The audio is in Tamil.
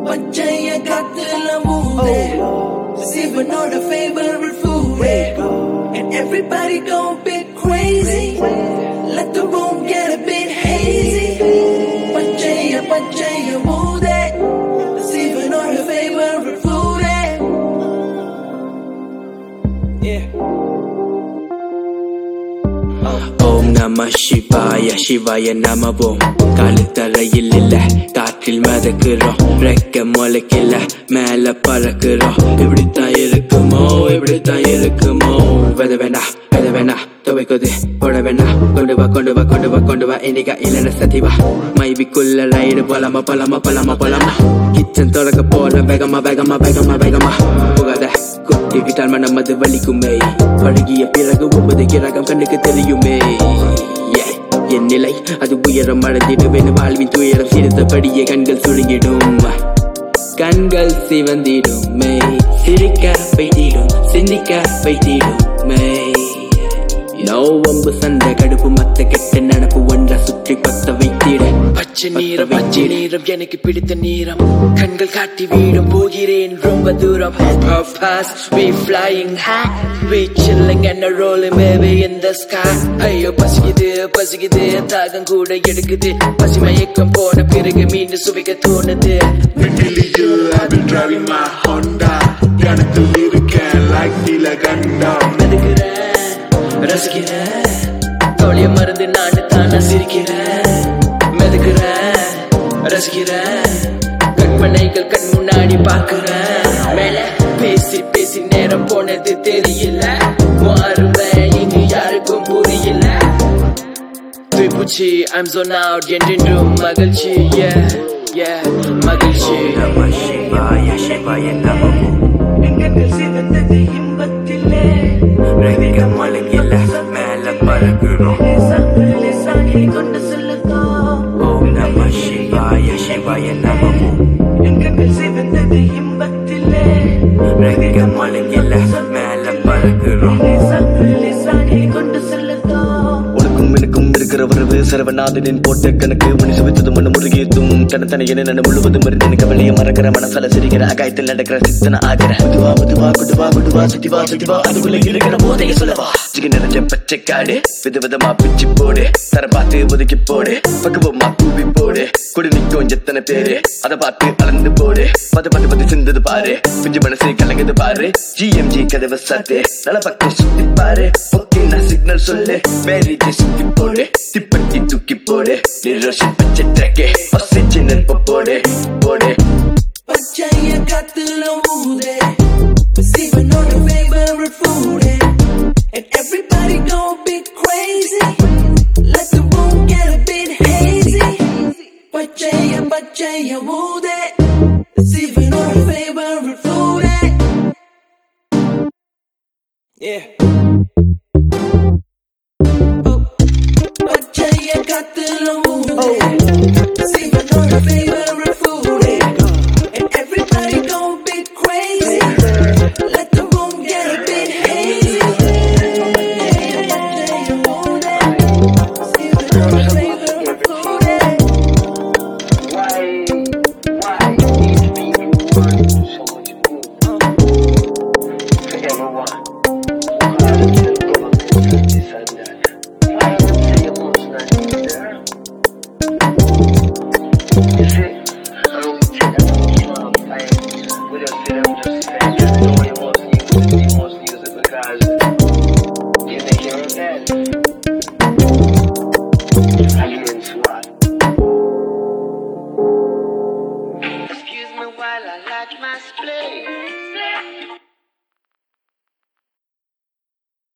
பச்சைய காத்துல மூதே சிவனோட favorite food and everybody go a bit crazy let the room get a bit hazy பச்சைய பச்சைய மூதே சிவனோட favorite food yeah ஓம் நம சிவாய சிவாய நமவோம் காலுத்தரையில் இல்ல காற்றில் மதக்குறோம் ரெக்க முளைக்கல மேல பறக்குறோம் இப்படித்தான் இருக்குமோ இப்படித்தான் இருக்குமோ வெத வேணா வெத வேணா துவைக்குது போட வேணா கொண்டு வா கொண்டு வா கொண்டு வா கொண்டு வா இன்னைக்கு இல்லைன்னு சதிவா மைவிக்குள்ள ரைடு போலாமா போலாமா போலாமா போலாமா கிச்சன் தொடக்க போல வேகமா வேகமா வேகமா வேகமா புகாத குட்டி விட்டால் மனம் அது வலிக்குமே பழகிய பிறகு ஒன்பது கிரகம் கண்ணுக்கு தெரியுமே Yeah. என் நிலை அது உயரம் அடைந்திடுவேன் வாழ்வின் துயரம் சிரித்தபடியே கண்கள் சுருங்கிடும் கண்கள் சிவந்திடுமே சிரிக்க வைத்திடும் சிந்திக்க வைத்திடுமே நோ வம்பு சண்டை கடுப்பு மத்த கெட்ட நடப்பு ஒன்றை சுற்றி பத்த வைத்திட பச்சை நீரம் பச்சை நீரம் எனக்கு பிடித்த நீரம் கண்கள் காட்டி வீடும் போகிறேன் ரொம்ப தூரம் Purpose, we flying high we chilling and rolling baby in the sky ஐயோ பசிக்குது பசிக்குது தாகம் கூட எடுக்குது பசி மயக்கம் போன பிறகு மீண்டும் சுவைக்க தோணுது Million, I've been driving my Honda. இடத்தில் இருக்கேன் like நீலகண்டம் மெதுக்கிறேன் ரசிக்கிறேன் தோழிய மருந்து நான் தானே சிரிக்கிறேன் மெதுக்கிறேன் ரசிக்கிறேன் கற்பனைகள் கண் முன்னாடி பார்க்கிறேன் மேல பேசி பேசி நேரம் போனது தெரியல மாறுவேன் இங்கு யாருக்கும் புரியல தூய்பூச்சி I'm so out என்றென்றும் மகிழ்ச்சி yeah yeah மகிழ்ச்சி நம சிவாய சிவாய நமவோம் ரெக்க முளைக்கல மேல பறக்குறோம் ஓம் நம சிவாய சிவாய நமவோம் ரெக்க முளைக்கல மேல பறக்குறோம் உனக்கும் எனக்கும் இருக்கிற உறவு சரவநாதனின் போட்ட கணக்கு மணி சுவித்தது மண்ணு முருகியத்தும் தனத்தனையன நன முழுவதும் மருந்து கவலைய மறக்கிற மனசால சிரிக்கிற அகாயத்தில் நடக்கிற சித்தன ஆகிற முதுவா முதுவா குடுவா குடுவா சதிவா சதிவா அதுக்குள்ள இருக்கிற போதைய சொல்லவா சிகி நிறைஞ்ச பச்சை காடு வித விதமா பிச்சு போடு தர பார்த்து ஒதுக்கி போடு பக்குவமா கூவி போடு குடி நிக்கும் எத்தனை பேரு அதை பார்த்து அளந்து போடு பது பது பது சிந்தது பாரு குஞ்சு மனசு கலங்குது பாரு ஜிஎம்ஜி கதவை சாத்து நல்ல பக்கம் சுத்தி பாரு ஓகே நான் சிக்னல் சொல்லு மேரேஜ் சுத்தி போடு திப்பட்டி தூக்கி போடு நிரோஷன் பச்சை ட்ரக்கு ஆக்சிஜன் நெருப்ப போடு போடு பச்சைய காத்துல மூதே சிவனோட favorite food and everybody go a bit crazy let the room get a bit hazy பச்சைய பச்சைய மூதே சிவனோட favorite food yeah பச்சைய காத்துல மூதே சிவனோட favorite food and everybody go a bit crazy. Let the room get a bit hazy. You think you're a